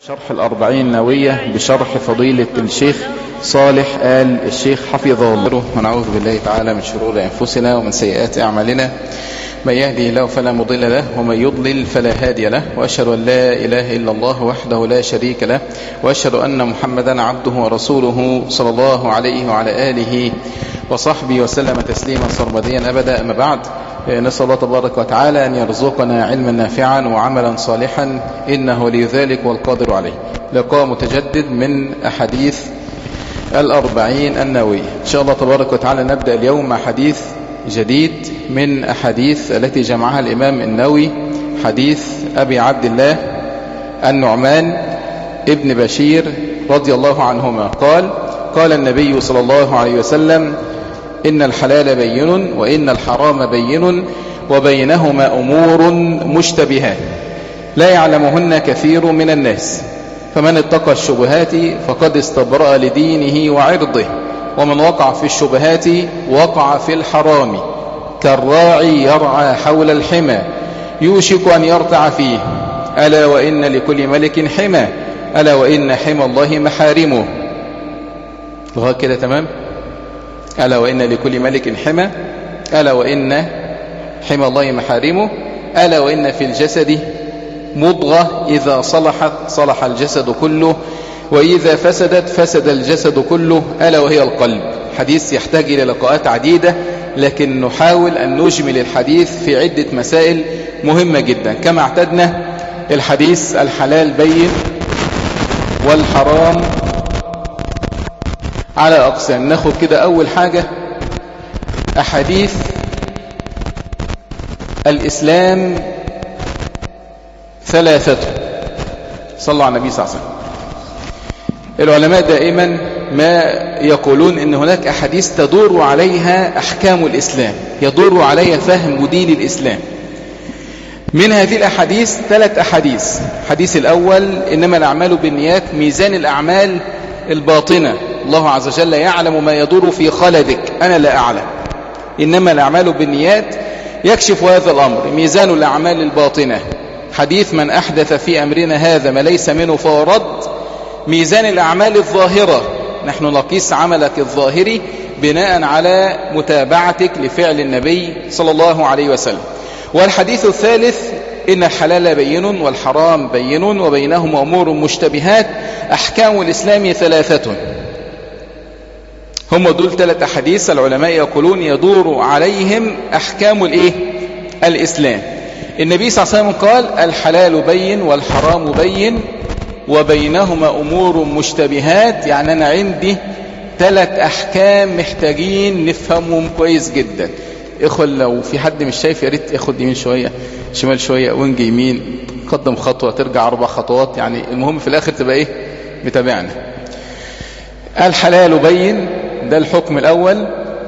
شرح الأربعين نووية بشرح فضيلة الشيخ صالح آل الشيخ حفظه الله ونعوذ بالله تعالى من شرور أنفسنا ومن سيئات أعمالنا من يهدي الله فلا مضل له ومن يضلل فلا هادي له وأشهد أن لا إله إلا الله وحده لا شريك له وأشهد أن محمدا عبده ورسوله صلى الله عليه وعلى آله وصحبه وسلم تسليما سرمديا أبدا أما بعد نسأل الله تبارك وتعالى أن يرزقنا علما نافعا وعملا صالحا إنه لذلك والقادر عليه لقاء متجدد من أحاديث الأربعين النووية إن شاء الله تبارك وتعالى نبدأ اليوم مع حديث جديد من أحاديث التي جمعها الإمام النووي حديث أبي عبد الله النعمان ابن بشير رضي الله عنهما قال قال النبي صلى الله عليه وسلم إن الحلال بين وإن الحرام بين وبينهما أمور مشتبهات لا يعلمهن كثير من الناس فمن اتقى الشبهات فقد استبرأ لدينه وعرضه ومن وقع في الشبهات وقع في الحرام كالراعي يرعى حول الحمى يوشك أن يرتع فيه ألا وإن لكل ملك حمى ألا وإن حمى الله محارمه لغاية كده تمام ألا وإن لكل ملك حمى ألا وإن حمى الله محارمه ألا وإن في الجسد مضغة إذا صلحت صلح الجسد كله وإذا فسدت فسد الجسد كله ألا وهي القلب حديث يحتاج إلى لقاءات عديدة لكن نحاول أن نجمل الحديث في عدة مسائل مهمة جدا كما اعتدنا الحديث الحلال بين والحرام على أقسام ناخد كده أول حاجة أحاديث الإسلام ثلاثة صلى على النبي صلى الله عليه وسلم العلماء دائما ما يقولون ان هناك احاديث تدور عليها احكام الاسلام يدور عليها فهم دين الاسلام من هذه الاحاديث ثلاث احاديث الحديث الاول انما الاعمال بالنيات ميزان الاعمال الباطنه الله عز وجل يعلم ما يدور في خلدك انا لا اعلم انما الاعمال بالنيات يكشف هذا الامر ميزان الاعمال الباطنه حديث من احدث في امرنا هذا ما ليس منه فهو رد ميزان الأعمال الظاهرة نحن نقيس عملك الظاهري بناء على متابعتك لفعل النبي صلى الله عليه وسلم والحديث الثالث إن الحلال بين والحرام بين وبينهما أمور مشتبهات أحكام الإسلام ثلاثة هم دول ثلاثة حديث العلماء يقولون يدور عليهم أحكام الإيه؟ الإسلام النبي صلى الله عليه وسلم قال الحلال بين والحرام بين وبينهما أمور مشتبهات يعني أنا عندي ثلاث أحكام محتاجين نفهمهم كويس جدا إخوة لو في حد مش شايف يا ريت ياخد يمين شوية شمال شوية وينج يمين قدم خطوة ترجع أربع خطوات يعني المهم في الآخر تبقى إيه متابعنا الحلال بين ده الحكم الأول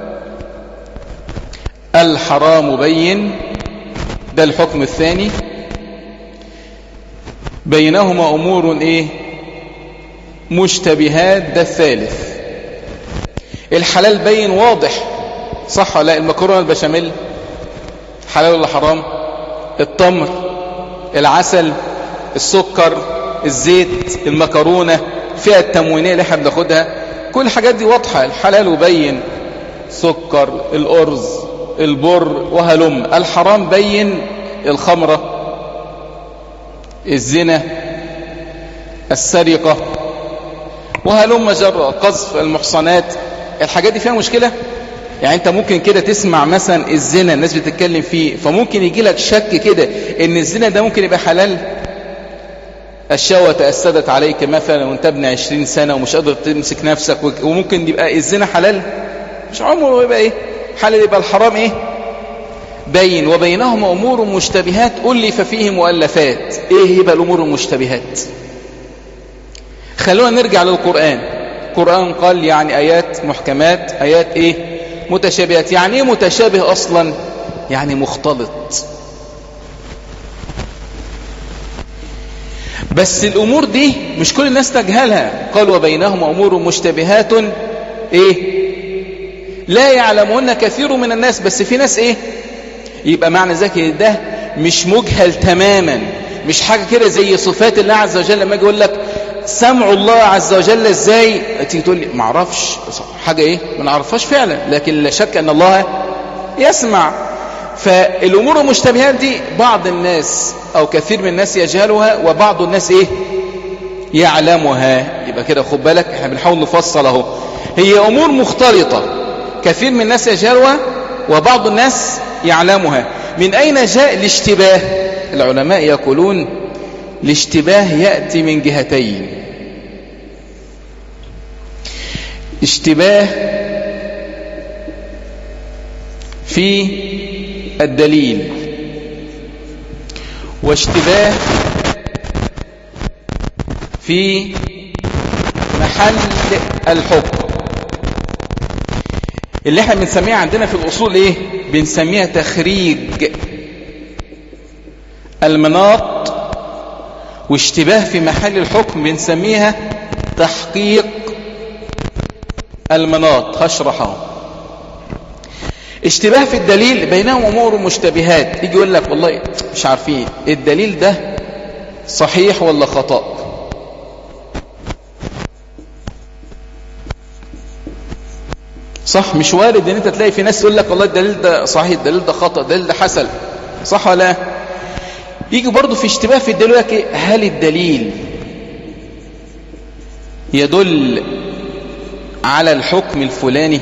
الحرام بين ده الحكم الثاني بينهما أمور إيه مشتبهات ده الثالث الحلال بين واضح صح لا المكرونة البشاميل حلال ولا حرام التمر العسل السكر الزيت المكرونة فئة التموينية اللي احنا بناخدها كل الحاجات دي واضحة الحلال وبين سكر الأرز البر وهلم الحرام بين الخمرة الزنا السرقة وهلم جرى قذف المحصنات الحاجات دي فيها مشكلة يعني انت ممكن كده تسمع مثلا الزنا الناس بتتكلم فيه فممكن يجي لك شك كده ان الزنا ده ممكن يبقى حلال الشهوة تأسدت عليك مثلا وانت ابن عشرين سنة ومش قادر تمسك نفسك وممكن يبقى الزنا حلال مش عمره يبقى ايه حلال يبقى الحرام ايه بين وبينهما أمور مشتبهات ألف فيه مؤلفات إيه يبقى الأمور المشتبهات خلونا نرجع للقرآن القرآن قال يعني آيات محكمات آيات إيه متشابهات يعني إيه متشابه أصلا يعني مختلط بس الأمور دي مش كل الناس تجهلها قال وبينهما أمور مشتبهات إيه لا يعلمون كثير من الناس بس في ناس إيه يبقى معنى ذلك ده مش مجهل تماما مش حاجة كده زي صفات الله عز وجل لما اجي اقول لك سمع الله عز وجل ازاي تيجي تقول لي ما اعرفش حاجه ايه ما نعرفهاش فعلا لكن لا شك ان الله يسمع فالامور المشتبهات دي بعض الناس او كثير من الناس يجهلها وبعض الناس ايه يعلمها يبقى كده خد بالك احنا بنحاول نفصل اهو هي امور مختلطه كثير من الناس يجهلها وبعض الناس يعلمها من اين جاء الاشتباه العلماء يقولون الاشتباه ياتي من جهتين اشتباه في الدليل واشتباه في محل الحكم اللي احنا بنسميها عندنا في الاصول ايه بنسميها تخريج المناط واشتباه في محل الحكم بنسميها تحقيق المناط هشرحه اشتباه في الدليل بينهم امور مشتبهات يجي يقول لك والله مش عارفين الدليل ده صحيح ولا خطأ صح مش وارد ان انت تلاقي في ناس يقول لك والله الدليل ده صحيح الدليل ده خطأ الدليل ده حسن صح ولا لا يجي برضه في اشتباه في الدليل لك هل الدليل يدل على الحكم الفلاني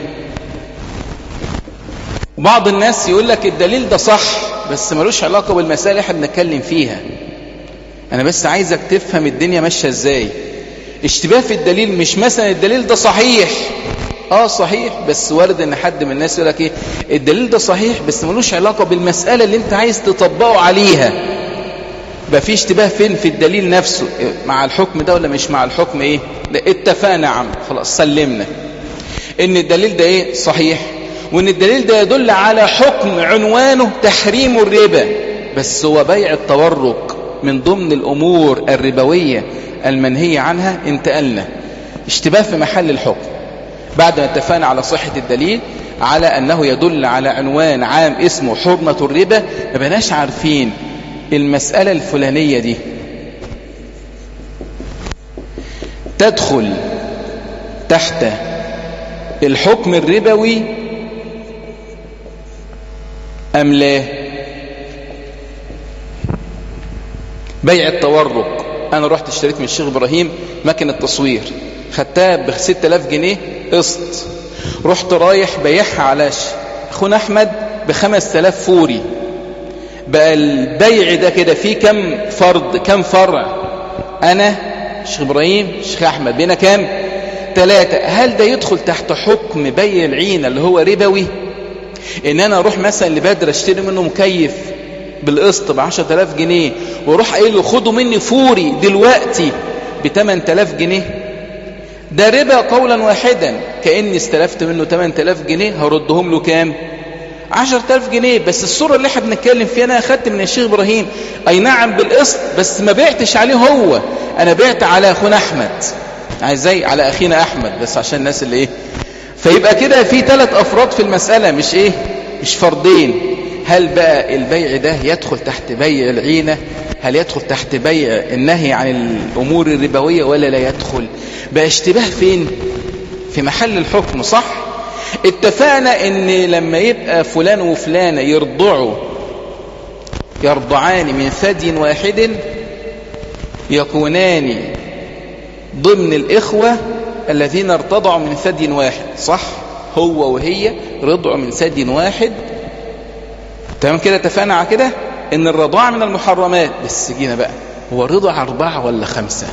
بعض الناس يقول لك الدليل ده صح بس ملوش علاقة بالمسائل اللي احنا بنتكلم فيها انا بس عايزك تفهم الدنيا ماشية ازاي اشتباه في الدليل مش مثلا الدليل ده صحيح اه صحيح بس وارد ان حد من الناس يقول لك ايه الدليل ده صحيح بس ملوش علاقة بالمسألة اللي انت عايز تطبقه عليها بقى في اشتباه فين في الدليل نفسه مع الحكم ده ولا مش مع الحكم ايه لا اتفقنا عم خلاص سلمنا ان الدليل ده ايه صحيح وان الدليل ده يدل على حكم عنوانه تحريم الربا بس هو بيع التورق من ضمن الامور الربوية المنهية عنها انتقلنا اشتباه في محل الحكم بعد ما اتفقنا على صحة الدليل على أنه يدل على عنوان عام اسمه حرمة الربا ما بناش عارفين المسألة الفلانية دي تدخل تحت الحكم الربوي أم لا بيع التورق أنا رحت اشتريت من الشيخ إبراهيم مكنة تصوير خدتها ب 6000 جنيه قسط رحت رايح بيعها على اخونا احمد ب 5000 فوري بقى البيع ده كده فيه كم فرد كم فرع انا شيخ ابراهيم شيخ احمد بينا كام ثلاثة هل ده يدخل تحت حكم بيع العينة اللي هو ربوي ان انا اروح مثلا لبدر اشتري منه مكيف بالقسط ب 10000 جنيه واروح قايل له خده مني فوري دلوقتي ب 8000 جنيه ده ربا قولا واحدا كأني استلفت منه 8000 جنيه هردهم له كام 10000 جنيه بس الصورة اللي احنا بنتكلم فيها انا اخدت من الشيخ ابراهيم اي نعم بالقسط بس ما بعتش عليه هو انا بعت على اخونا احمد ازاي على اخينا احمد بس عشان الناس اللي ايه فيبقى كده في ثلاث افراد في المسألة مش ايه مش فردين هل بقى البيع ده يدخل تحت بيع العينة هل يدخل تحت بيع النهي عن الامور الربوية ولا لا يدخل بقى اشتباه فين في محل الحكم صح اتفقنا ان لما يبقى فلان وفلانة يرضعوا يرضعان من ثدي واحد يكونان ضمن الإخوة الذين ارتضعوا من ثدي واحد صح هو وهي رضعوا من ثدي واحد تمام كده اتفقنا على كده ان الرضاعة من المحرمات بس جينا بقى هو رضع أربعة ولا خمسة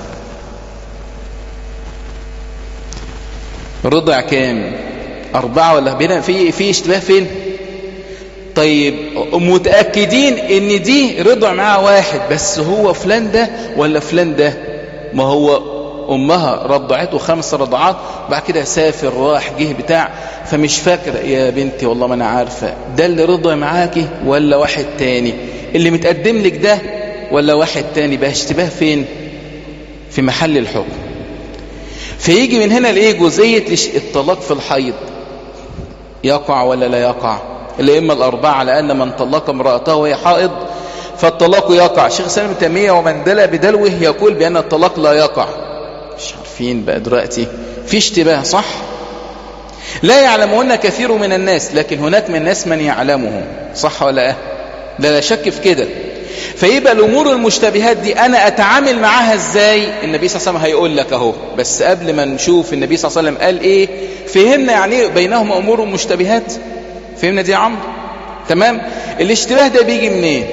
رضع كام أربعة ولا بينا في في اشتباه فين طيب متأكدين ان دي رضع معاها واحد بس هو فلان ده ولا فلان ده ما هو امها رضعته خمس رضعات بعد كده سافر راح جه بتاع فمش فاكرة يا بنتي والله ما انا عارفة ده اللي رضع معاكي ولا واحد تاني اللي متقدم لك ده ولا واحد تاني بقى اشتباه فين في محل الحكم فيجي من هنا الايه جزئيه الطلاق في الحيض يقع ولا لا يقع الائمه الاربعه على ان من طلق امراته وهي حائض فالطلاق يقع شيخ سالم تيميه ومن دل بدلوه يقول بان الطلاق لا يقع عارفين بقى دلوقتي في اشتباه صح لا يعلمهن كثير من الناس لكن هناك من الناس من يعلمه صح ولا لا لا, لا شك في كده فيبقى الامور المشتبهات دي انا اتعامل معاها ازاي النبي صلى الله عليه وسلم هيقول لك اهو بس قبل ما نشوف النبي صلى الله عليه وسلم قال ايه فهمنا يعني ايه بينهم امور مشتبهات فهمنا دي يا عمرو تمام الاشتباه ده بيجي منين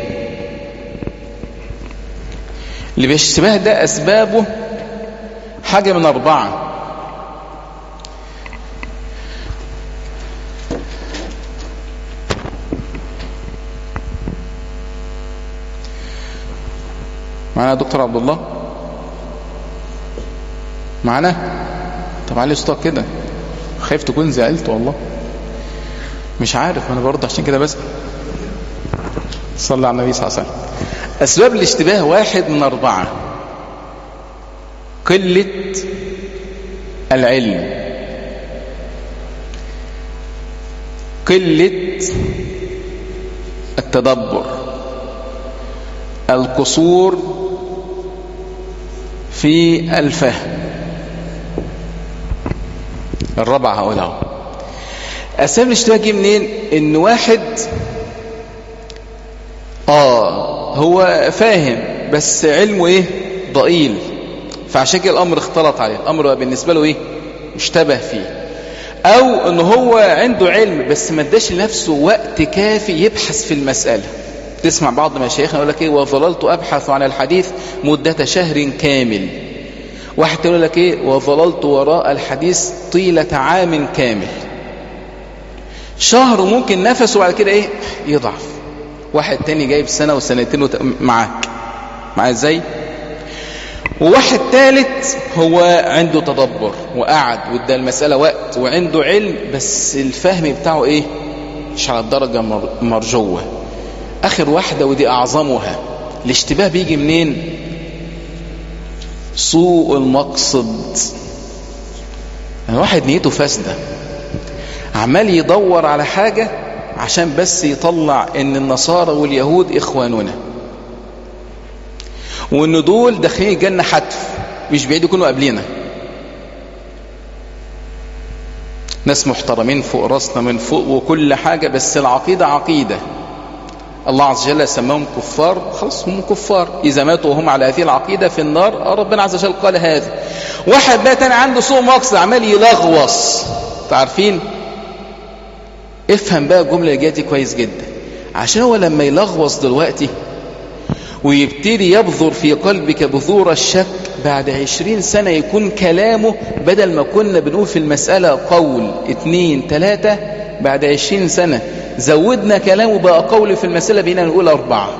اللي بالاشتباه ده اسبابه حاجه من اربعه معنا دكتور عبد الله معنا طب علي صوتك كده خايف تكون زعلت والله مش عارف انا برضه عشان كده بسأل صلى على النبي صلى الله عليه وسلم اسباب الاشتباه واحد من اربعه قله العلم قله التدبر القصور في الفهم الرابعة هقولها أسباب الاشتباه جه منين إن واحد آه هو فاهم بس علمه إيه ضئيل فعشان كده الأمر اختلط عليه الأمر بقى بالنسبة له إيه اشتبه فيه أو إن هو عنده علم بس ما اداش لنفسه وقت كافي يبحث في المسألة تسمع بعض مشايخنا يقول لك ايه وظللت ابحث عن الحديث مدة شهر كامل واحد يقول لك ايه وظللت وراء الحديث طيلة عام كامل شهر ممكن نفسه بعد كده ايه يضعف واحد تاني جايب سنة وسنتين وت... معاك معايا ازاي وواحد ثالث هو عنده تدبر وقعد وادى المسألة وقت وعنده علم بس الفهم بتاعه ايه مش على الدرجة مرجوة اخر واحدة ودي اعظمها الاشتباه بيجي منين سوء المقصد يعني واحد نيته فاسدة عمال يدور على حاجة عشان بس يطلع ان النصارى واليهود اخواننا وان دول داخلين الجنة حتف مش بعيد يكونوا قبلنا ناس محترمين فوق راسنا من فوق وكل حاجة بس العقيدة عقيدة الله عز وجل سماهم كفار خلاص هم كفار إذا ماتوا وهم على هذه العقيدة في النار ربنا عز وجل قال هذا واحد بقى تاني عنده سوء مقصد عمال يلغوص تعرفين افهم بقى الجملة اللي دي كويس جدا عشان هو لما يلغوص دلوقتي ويبتدي يبذر في قلبك بذور الشك بعد عشرين سنة يكون كلامه بدل ما كنا بنقول في المسألة قول اتنين تلاتة بعد عشرين سنة زودنا كلامه بقى قول في المسألة بينا نقول أربعة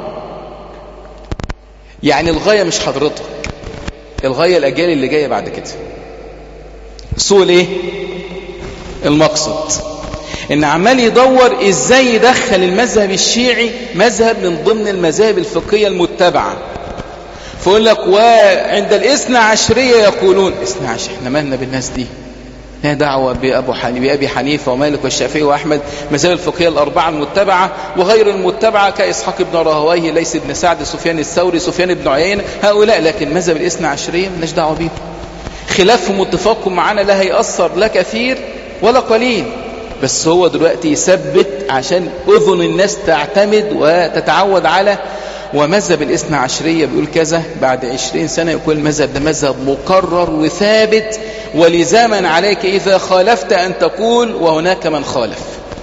يعني الغاية مش حضرتك الغاية الأجيال اللي جاية بعد كده سوء الايه المقصد ان عمال يدور ازاي يدخل المذهب الشيعي مذهب من ضمن المذاهب الفقهية المتبعة فيقول لك وعند الاثنى عشرية يقولون اثنى عشر احنا مالنا بالناس دي لا دعوة بأبو حنيفة بأبي حنيفة ومالك والشافعي وأحمد مذاهب الفقهية الأربعة المتبعة وغير المتبعة كإسحاق بن راهويه ليس بن سعد سفيان الثوري سفيان بن عيينة هؤلاء لكن مذهب الاثنى عشرية مالناش دعوة بيهم خلافهم واتفاقهم معانا لا هيأثر لا كثير ولا قليل بس هو دلوقتي يثبت عشان أذن الناس تعتمد وتتعود على ومذهب الاثنى عشرية بيقول كذا بعد عشرين سنة يقول المذهب ده مذهب مقرر وثابت ولزاما عليك إذا خالفت أن تقول وهناك من خالف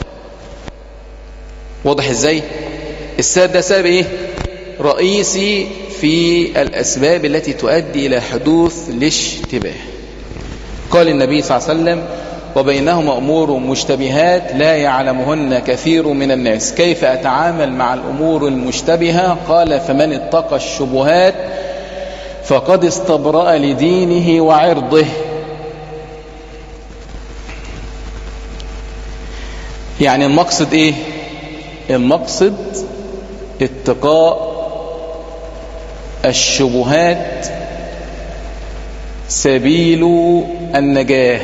واضح ازاي السبب ده سبب ايه رئيسي في الأسباب التي تؤدي إلى حدوث الاشتباه قال النبي صلى الله عليه وسلم وبينهما أمور مشتبهات لا يعلمهن كثير من الناس كيف أتعامل مع الأمور المشتبهة قال فمن اتقى الشبهات فقد استبرأ لدينه وعرضه يعني المقصد ايه المقصد اتقاء الشبهات سبيل النجاه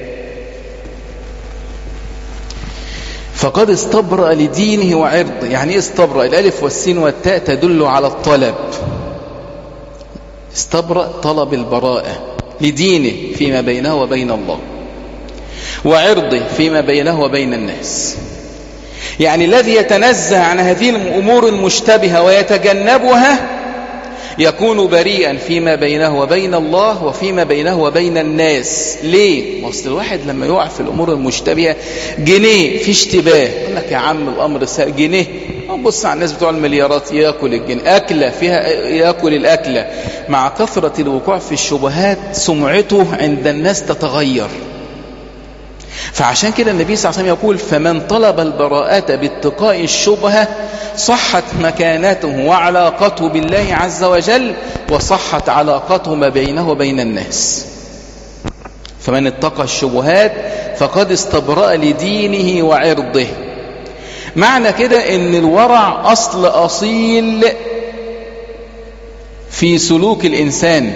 فقد استبرأ لدينه وعرضه يعني ايه استبرأ الالف والسين والتاء تدل على الطلب استبرأ طلب البراءة لدينه فيما بينه وبين الله وعرضه فيما بينه وبين الناس يعني الذي يتنزه عن هذه الأمور المشتبهة ويتجنبها يكون بريئا فيما بينه وبين الله وفيما بينه وبين الناس ليه؟ وصل الواحد لما يقع في الأمور المشتبهة جنيه في اشتباه يقول لك يا عم الأمر سهل جنيه بص على الناس بتوع المليارات ياكل الجنيه أكلة فيها ياكل الأكلة مع كثرة الوقوع في الشبهات سمعته عند الناس تتغير فعشان كده النبي صلى الله عليه وسلم يقول فمن طلب البراءة باتقاء الشبهة صحت مكانته وعلاقته بالله عز وجل وصحت علاقته ما بينه وبين الناس فمن اتقى الشبهات فقد استبرأ لدينه وعرضه معنى كده ان الورع اصل اصيل في سلوك الانسان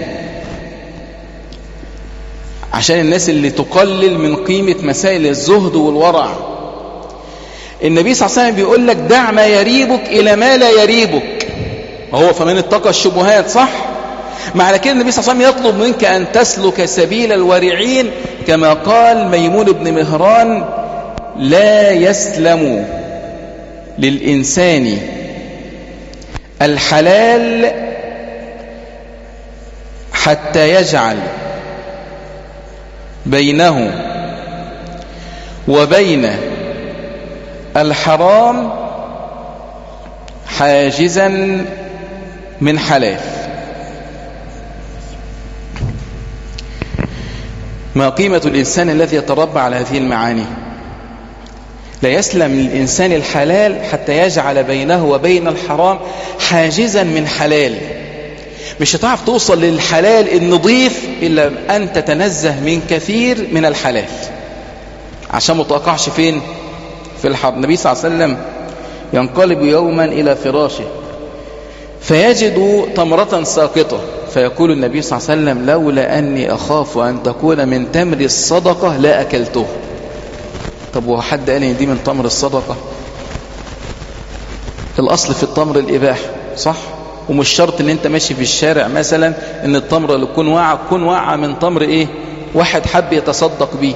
عشان الناس اللي تقلل من قيمة مسائل الزهد والورع النبي صلى الله عليه وسلم بيقول لك دع ما يريبك إلى ما لا يريبك وهو فمن اتقى الشبهات صح معنى كده النبي صلى الله عليه وسلم يطلب منك أن تسلك سبيل الورعين كما قال ميمون بن مهران لا يسلم للإنسان الحلال حتى يجعل بينه وبين الحرام حاجزا من حلال ما قيمة الإنسان الذي يتربى على هذه المعاني لا يسلم للإنسان الحلال حتى يجعل بينه وبين الحرام حاجزا من حلال مش هتعرف توصل للحلال النظيف إلا أن تتنزه من كثير من الحلال عشان ما تقعش فين في الحرب النبي صلى الله عليه وسلم ينقلب يوما إلى فراشه فيجد تمرة ساقطة فيقول النبي صلى الله عليه وسلم لولا أني أخاف أن تكون من تمر الصدقة لا أكلته طب وهو حد قال ان دي من تمر الصدقة الأصل في التمر الإباحة صح ومش شرط ان انت ماشي في الشارع مثلا ان التمرة اللي تكون واقعة تكون واقعة من تمر ايه واحد حب يتصدق بيه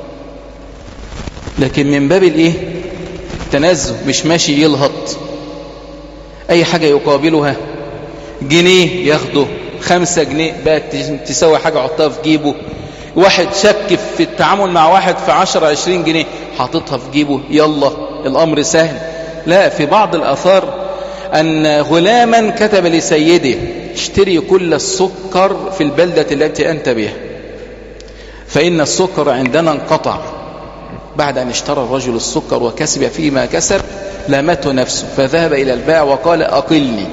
لكن من باب الايه التنزه مش ماشي يلهط اي حاجة يقابلها جنيه ياخده خمسة جنيه بقى تسوي حاجة حطها في جيبه واحد شك في التعامل مع واحد في عشر عشرين جنيه حاططها في جيبه يلا الأمر سهل لا في بعض الأثار أن غلاما كتب لسيده اشتري كل السكر في البلدة التي أنت بها فإن السكر عندنا انقطع بعد أن اشترى الرجل السكر وكسب فيما كسب لامته نفسه فذهب إلى الباع وقال أقلني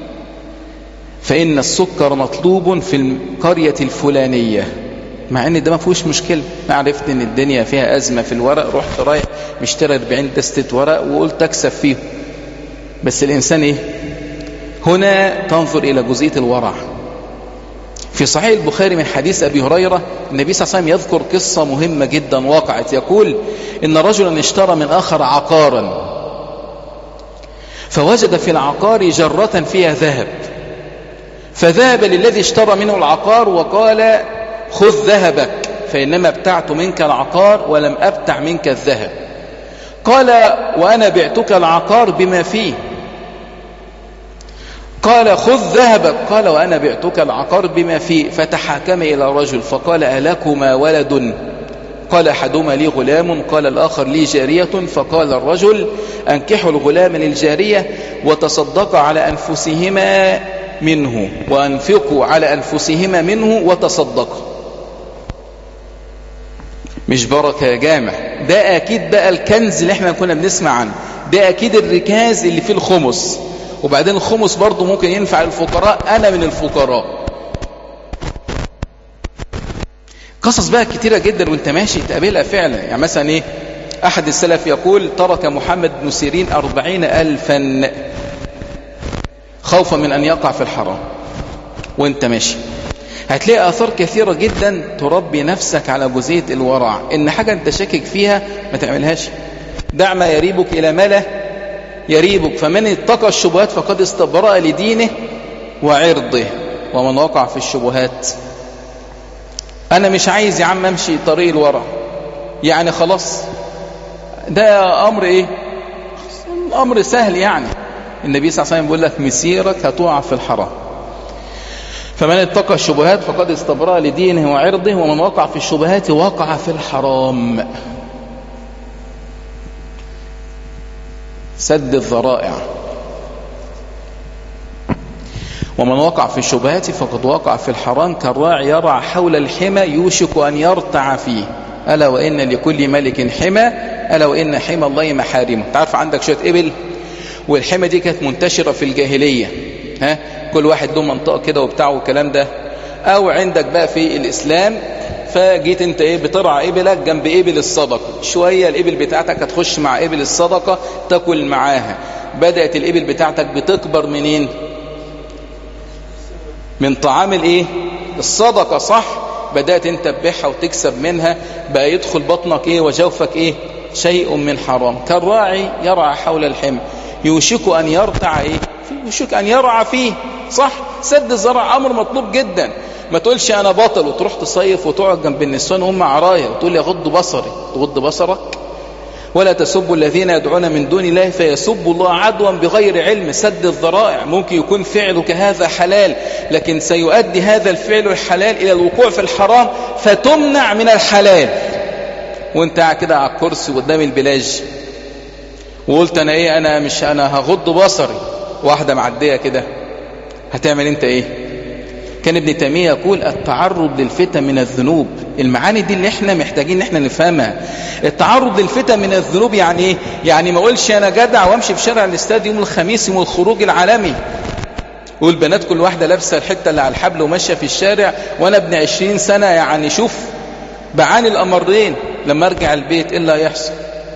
فإن السكر مطلوب في القرية الفلانية مع ان ده ما فيهوش مشكله ما عرفت ان الدنيا فيها ازمه في الورق رحت رايح مشتري 40 دستة ورق وقلت اكسب فيهم بس الانسان ايه هنا تنظر الى جزئيه الورع في صحيح البخاري من حديث ابي هريره النبي صلى الله عليه وسلم يذكر قصه مهمه جدا وقعت يقول ان رجلا اشترى من اخر عقارا فوجد في العقار جره فيها ذهب فذهب للذي اشترى منه العقار وقال خذ ذهبك فإنما ابتعت منك العقار ولم أبتع منك الذهب قال وأنا بعتك العقار بما فيه قال خذ ذهبك قال وأنا بعتك العقار بما فيه فتحاكم إلى رجل فقال ألكما ولد قال أحدهما لي غلام قال الآخر لي جارية فقال الرجل أنكحوا الغلام للجارية وتصدق على أنفسهما منه وأنفقوا على أنفسهما منه وتصدقوا مش بركة يا جامع ده أكيد بقى الكنز اللي احنا كنا بنسمع عنه ده أكيد الركاز اللي فيه الخمس وبعدين الخمس برضه ممكن ينفع الفقراء أنا من الفقراء قصص بقى كتيرة جدا وانت ماشي تقابلها فعلا يعني مثلا ايه أحد السلف يقول ترك محمد بن سيرين أربعين ألفا خوفا من أن يقع في الحرام وانت ماشي هتلاقي آثار كثيرة جدا تربي نفسك على جزئية الورع إن حاجة أنت شاكك فيها ما تعملهاش دع ما يريبك إلى ما لا يريبك فمن اتقى الشبهات فقد استبرأ لدينه وعرضه ومن وقع في الشبهات انا مش عايز يا عم امشي طريق الورع يعني خلاص ده امر ايه امر سهل يعني النبي صلى الله عليه وسلم بيقول لك مسيرك هتقع في الحرام فمن اتقى الشبهات فقد استبرأ لدينه وعرضه ومن وقع في الشبهات وقع في الحرام سد الذرائع ومن وقع في الشبهات فقد وقع في الحرام كالراعي يرعى حول الحمى يوشك أن يرتع فيه ألا وإن لكل ملك حمى ألا وإن حمى الله محارمه تعرف عندك شوية إبل والحمى دي كانت منتشرة في الجاهلية ها كل واحد له منطقة كده وبتاع والكلام ده أو عندك بقى في الإسلام فجيت انت ايه بترعى ابلك جنب ابل الصدقه شويه الابل بتاعتك هتخش مع ابل الصدقه تاكل معاها بدات الابل بتاعتك بتكبر منين من طعام الايه الصدقه صح بدات انت تبيعها وتكسب منها بقى يدخل بطنك ايه وجوفك ايه شيء من حرام كالراعي يرعى حول الحمى يوشك ان يرتع ايه يوشك ان يرعى فيه صح سد الزرع امر مطلوب جدا ما تقولش انا بطل وتروح تصيف وتقعد جنب النسوان وهم عرايا وتقول لي اغض بصري تغض بصرك ولا تسبوا الذين يدعون من دون الله فيسبوا الله عدوا بغير علم سد الذرائع ممكن يكون فعلك هذا حلال لكن سيؤدي هذا الفعل الحلال إلى الوقوع في الحرام فتمنع من الحلال وانت قاعد كده على الكرسي قدام البلاج وقلت انا ايه انا مش انا هغض بصري واحده معديه كده هتعمل انت ايه كان ابن تيمية يقول التعرض للفتن من الذنوب المعاني دي اللي احنا محتاجين ان احنا نفهمها التعرض للفتن من الذنوب يعني ايه يعني ما اقولش انا جدع وامشي في شارع الاستاد يوم الخميس يوم الخروج العالمي والبنات كل واحدة لابسة الحتة اللي على الحبل وماشية في الشارع وانا ابن عشرين سنة يعني شوف بعاني الامرين لما ارجع البيت ايه اللي هيحصل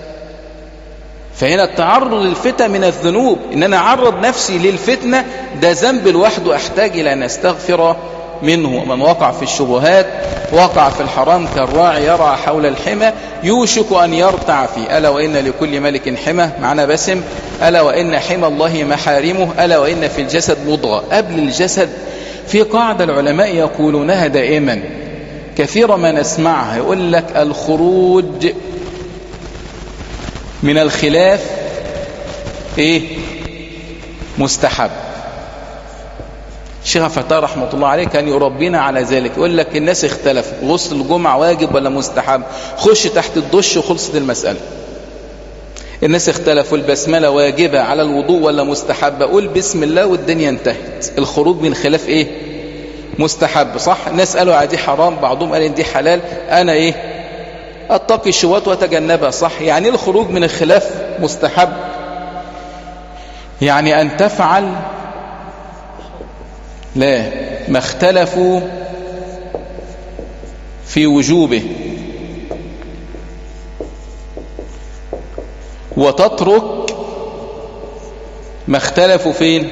فهنا التعرض للفتن من الذنوب ان انا اعرض نفسي للفتنة ده ذنب لوحده احتاج الى ان استغفر منه ومن وقع في الشبهات وقع في الحرام كالراعي يرعى حول الحمى يوشك ان يرتع فيه الا وان لكل ملك حمى معنا بسم الا وان حمى الله محارمه الا وان في الجسد مضغه قبل الجسد في قاعده العلماء يقولونها دائما كثيرا ما نسمعها يقول لك الخروج من الخلاف ايه مستحب الشيخ فتاه رحمة الله عليه كان يربينا على ذلك يقول لك الناس اختلفوا غسل الجمعة واجب ولا مستحب خش تحت الدش وخلصت المسألة الناس اختلفوا البسملة واجبة على الوضوء ولا مستحبة قول بسم الله والدنيا انتهت الخروج من خلاف ايه مستحب صح الناس قالوا عادي حرام بعضهم قال ان دي حلال انا ايه اتقي الشهوات واتجنبها صح يعني الخروج من الخلاف مستحب يعني ان تفعل لا ما اختلفوا في وجوبه وتترك ما اختلفوا فين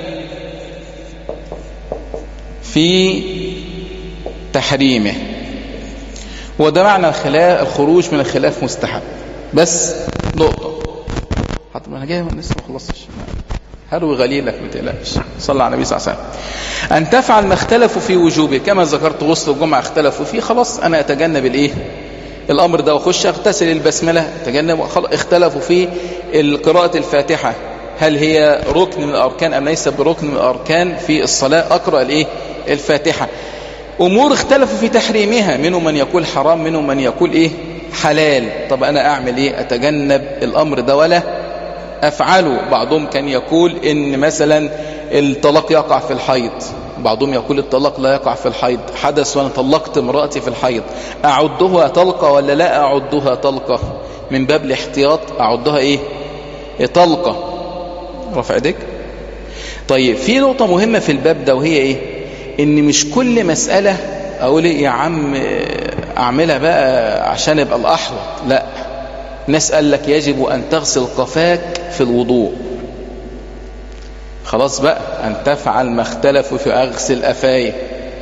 في تحريمه وده معنى الخلاف الخروج من الخلاف مستحب بس نقطة حتى ما انا جاي لسه ما خلصتش هروي غليلك ما تقلقش صلى على النبي صلى الله عليه وسلم أن تفعل ما اختلفوا في وجوبه كما ذكرت غسل الجمعة اختلفوا فيه خلاص أنا أتجنب الإيه الأمر ده وخش أغتسل البسملة أتجنب اختلفوا في قراءة الفاتحة هل هي ركن من الأركان أم ليس بركن من الأركان في الصلاة أقرأ الإيه الفاتحة أمور اختلفوا في تحريمها منهم من يقول حرام منهم من يقول إيه حلال طب أنا أعمل إيه أتجنب الأمر ده ولا أفعله بعضهم كان يقول إن مثلا الطلاق يقع في الحيض بعضهم يقول الطلاق لا يقع في الحيض حدث وأنا طلقت امرأتي في الحيض أعدها طلقة ولا لا أعدها طلقة من باب الاحتياط أعدها إيه طلقة رفع ايديك طيب في نقطة مهمة في الباب ده وهي إيه إن مش كل مسألة أقول إيه يا عم أعملها بقى عشان يبقى الأحوط لا ناس قال لك يجب أن تغسل قفاك في الوضوء خلاص بقى أن تفعل ما اختلفوا في أغسل أفاي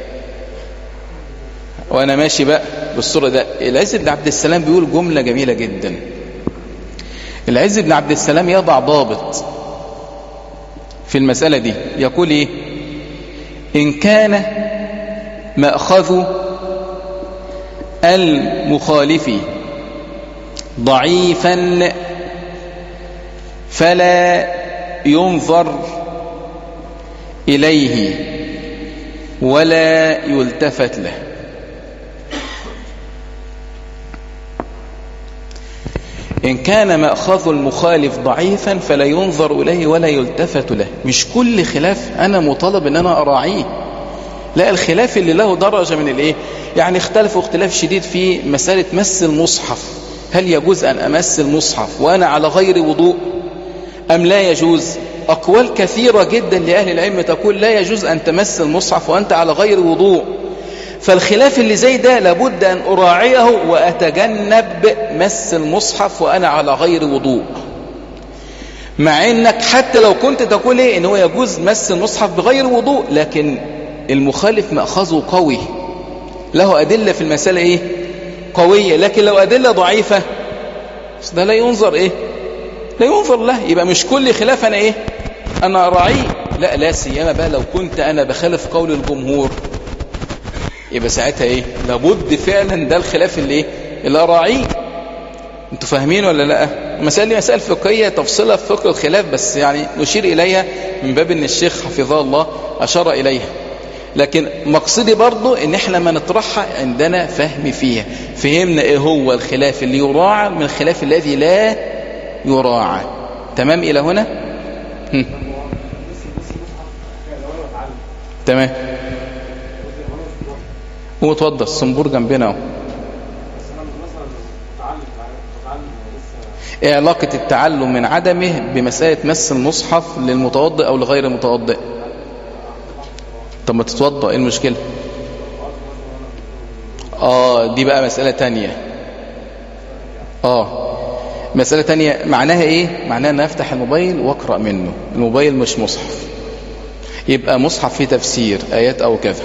وأنا ماشي بقى بالصورة ده العز بن عبد السلام بيقول جملة جميلة جدا العز بن عبد السلام يضع ضابط في المسألة دي يقول إيه إن كان مأخذ المخالف ضعيفا فلا ينظر إليه ولا يلتفت له إن كان مأخذ المخالف ضعيفا فلا ينظر إليه ولا يلتفت له مش كل خلاف أنا مطالب أن أنا أراعيه لا الخلاف اللي له درجة من الإيه يعني اختلفوا اختلاف شديد في مسألة مس المصحف هل يجوز أن أمس المصحف وأنا على غير وضوء أم لا يجوز أقوال كثيرة جدا لأهل العلم تقول لا يجوز أن تمس المصحف وأنت على غير وضوء فالخلاف اللي زي ده لابد أن أراعيه وأتجنب مس المصحف وأنا على غير وضوء مع أنك حتى لو كنت تقول إيه إن هو يجوز مس المصحف بغير وضوء لكن المخالف مأخذه قوي له أدلة في المسألة إيه قوية لكن لو أدلة ضعيفة ده لا ينظر إيه لا ينظر له يبقى مش كل خلاف أنا إيه أنا أراعيه لا لا سيما بقى لو كنت أنا بخالف قول الجمهور يبقى ساعتها ايه لابد فعلا ده الخلاف اللي ايه اللي اراعيه انتوا فاهمين ولا لا المسائل دي مسائل فقهيه تفصيلها في فقه الخلاف بس يعني نشير اليها من باب ان الشيخ حفظه الله اشار اليها لكن مقصدي برضو ان احنا ما نطرحها عندنا فهم فيها فهمنا ايه هو الخلاف اللي يراعى من الخلاف الذي لا يراعى تمام الى هنا هم. تمام هو اتوضى الصنبور جنبنا اهو ايه علاقة التعلم من عدمه بمسألة مس المصحف للمتوضئ او لغير المتوضئ طب ما تتوضى ايه المشكلة اه دي بقى مسألة تانية اه مسألة تانية معناها ايه معناها ان افتح الموبايل واقرأ منه الموبايل مش مصحف يبقى مصحف فيه تفسير ايات او كذا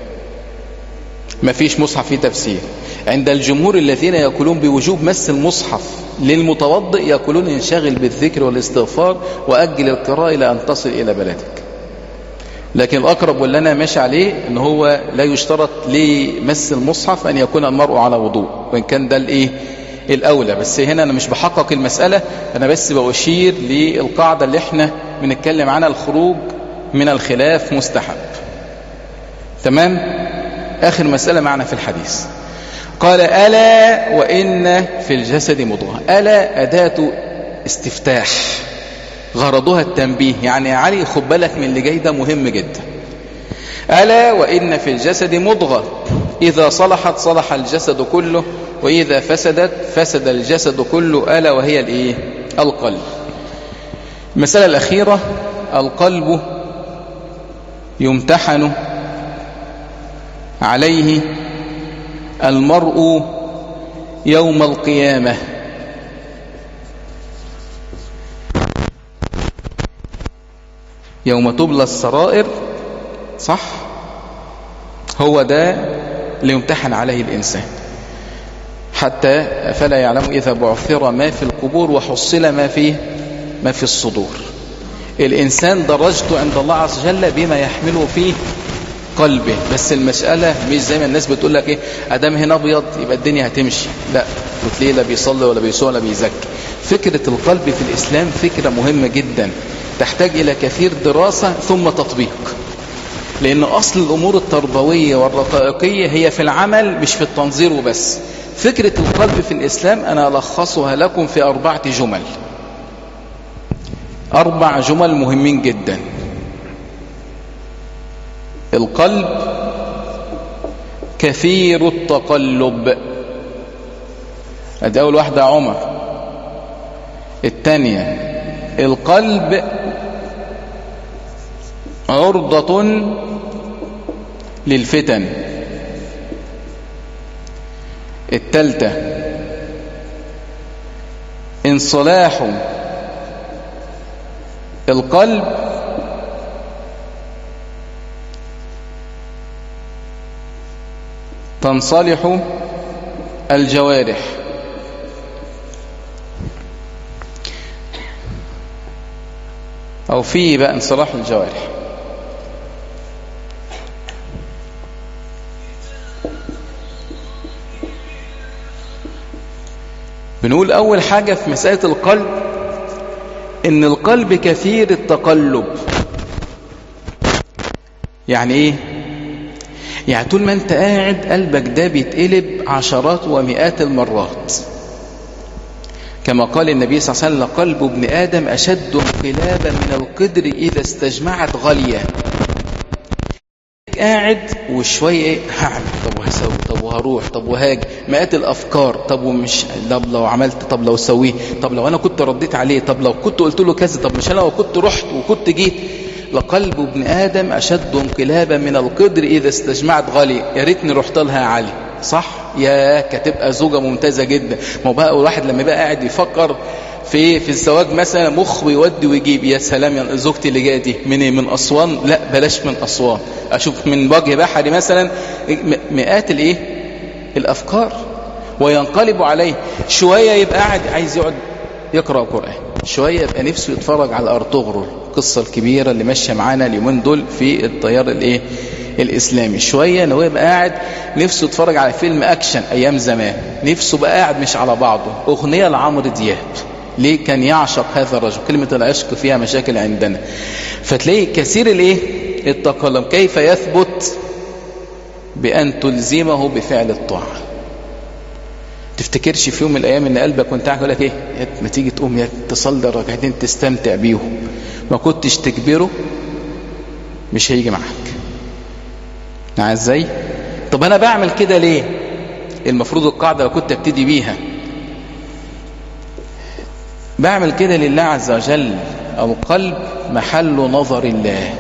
ما فيش مصحف فيه تفسير عند الجمهور الذين يقولون بوجوب مس المصحف للمتوضئ يقولون انشغل بالذكر والاستغفار وأجل القراءة إلى أن تصل إلى بلدك لكن الأقرب واللي أنا ماشي عليه أن هو لا يشترط لمس المصحف أن يكون المرء على وضوء وإن كان ده الإيه الأولى بس هنا أنا مش بحقق المسألة أنا بس بأشير للقاعدة اللي احنا بنتكلم عنها الخروج من الخلاف مستحب تمام آخر مسألة معنا في الحديث قال ألا وإن في الجسد مضغة ألا أداة استفتاح غرضها التنبيه يعني يا علي خد بالك من اللي جاي ده مهم جدا ألا وإن في الجسد مضغة إذا صلحت صلح الجسد كله وإذا فسدت فسد الجسد كله ألا وهي الإيه؟ القلب المسألة الأخيرة القلب يمتحن عليه المرء يوم القيامة يوم تبلى السرائر صح هو ده اللي يمتحن عليه الإنسان حتى فلا يعلم إذا بعثر ما في القبور وحصل ما في ما في الصدور الإنسان درجته عند الله عز وجل بما يحمله فيه قلبه بس المسألة مش زي ما الناس بتقول لك ايه ادام هنا ابيض يبقى الدنيا هتمشي لا وتلاقيه لا بيصلي ولا بيصوم ولا بيزكي فكرة القلب في الإسلام فكرة مهمة جدا تحتاج إلى كثير دراسة ثم تطبيق لأن أصل الأمور التربوية والرقائقية هي في العمل مش في التنظير وبس فكرة القلب في الإسلام أنا ألخصها لكم في أربعة جمل أربع جمل مهمين جدا القلب كثير التقلب ادي اول واحده عمر الثانيه القلب عرضة للفتن الثالثة انصلاح القلب تنصلح الجوارح أو فيه بقى انصلاح الجوارح بنقول أول حاجة في مسألة القلب إن القلب كثير التقلب يعني إيه؟ يعني طول ما أنت قاعد قلبك ده بيتقلب عشرات ومئات المرات كما قال النبي صلى الله عليه وسلم قلب ابن آدم أشد انقلابا من القدر إذا استجمعت غلية قاعد وشوية ايه هعمل طب وهسوي طب وهروح طب وهاجي مئات الافكار طب ومش طب لو عملت طب لو سويه طب لو انا كنت رديت عليه طب لو كنت قلت له كذا طب مش انا لو كنت رحت وكنت جيت لقلب ابن ادم اشد انقلابا من القدر اذا استجمعت غالي يا ريتني رحت لها يا علي صح يا كتبقى زوجه ممتازه جدا ما هو بقى الواحد لما يبقى قاعد يفكر في في الزواج مثلا مخ ويودي ويجيب يا سلام يا زوجتي اللي جايه دي من إيه؟ من اسوان لا بلاش من اسوان اشوف من وجه بحري مثلا مئات الايه الافكار وينقلب عليه شويه يبقى قاعد عايز يقعد يقرا قران شويه يبقى نفسه يتفرج على ارطغرل القصه الكبيره اللي ماشيه معانا اليومين دول في التيار الايه الاسلامي شويه ان هو يبقى قاعد نفسه يتفرج على فيلم اكشن ايام زمان نفسه بقى قاعد مش على بعضه اغنيه لعمرو دياب ليه كان يعشق هذا الرجل كلمة العشق فيها مشاكل عندنا فتلاقي كثير الايه التقلب كيف يثبت بأن تلزمه بفعل الطاعة تفتكرش في يوم من الأيام ان قلبك وانت قاعد لك ايه ما تيجي تقوم يا تصلي ركعتين تستمتع بيهم ما كنتش تكبره مش هيجي معاك معايا ازاي طب انا بعمل كده ليه المفروض القاعدة لو كنت ابتدي بيها بعمل كده لله عز وجل القلب محل نظر الله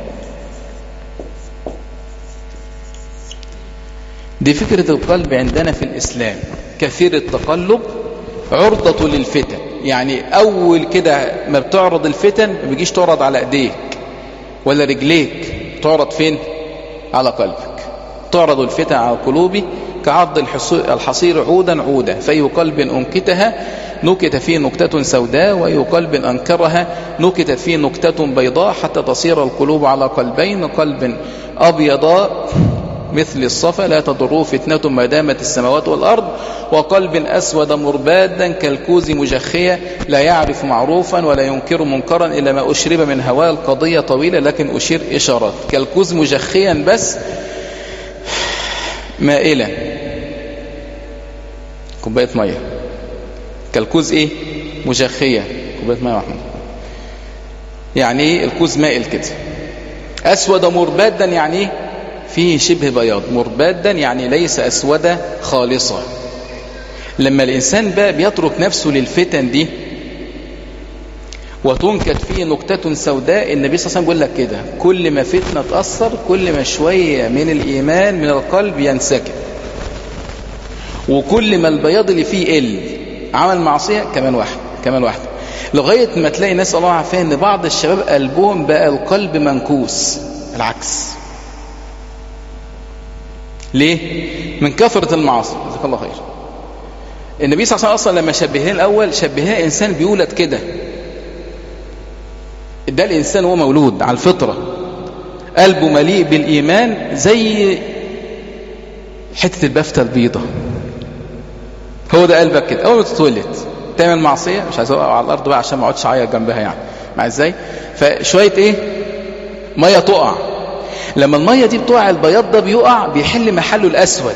دي فكرة القلب عندنا في الإسلام كثير التقلب عرضة للفتن يعني أول كده ما بتعرض الفتن ما بيجيش تعرض على أيديك ولا رجليك تعرض فين على قلبك تعرض الفتن على القلوب كعض الحصير عودا عودا فأي قلب أنكتها نكت فيه نكتة سوداء وأي قلب أنكرها نكتت فيه نكتة بيضاء حتى تصير القلوب على قلبين قلب أبيضاء مثل الصفا لا تضره فتنة ما دامت السماوات والأرض وقلب أسود مربادا كالكوز مجخية لا يعرف معروفا ولا ينكر منكرا إلا ما أشرب من هواه القضية طويلة لكن أشير إشارات كالكوز مجخيا بس مائلة كوباية مية كالكوز ايه مجخية كوباية مية محمد يعني ايه الكوز مائل كده اسود مربادا يعني ايه فيه شبه بياض مربادا يعني ليس اسودة خالصة لما الانسان بقى بيترك نفسه للفتن دي وتنكت فيه نكتة سوداء النبي صلى الله عليه وسلم بيقول لك كده كل ما فتنة تأثر كل ما شوية من الإيمان من القلب ينسكب وكل ما البياض اللي فيه قل عمل معصية كمان واحد كمان واحد لغاية ما تلاقي ناس الله عارفين ان بعض الشباب قلبهم بقى القلب منكوس العكس ليه من كثرة المعاصي جزاك الله خير النبي صلى الله عليه وسلم لما شبهنا الاول شبهنا انسان بيولد كده ده الانسان هو مولود على الفطرة قلبه مليء بالايمان زي حتة البفتة البيضة هو ده قلبك كده اول ما تتولد تعمل معصيه مش عايز اقع على الارض بقى عشان ما اقعدش اعيط جنبها يعني مع ازاي فشويه ايه ميه تقع لما الميه دي بتقع البياض ده بيقع بيحل محله الاسود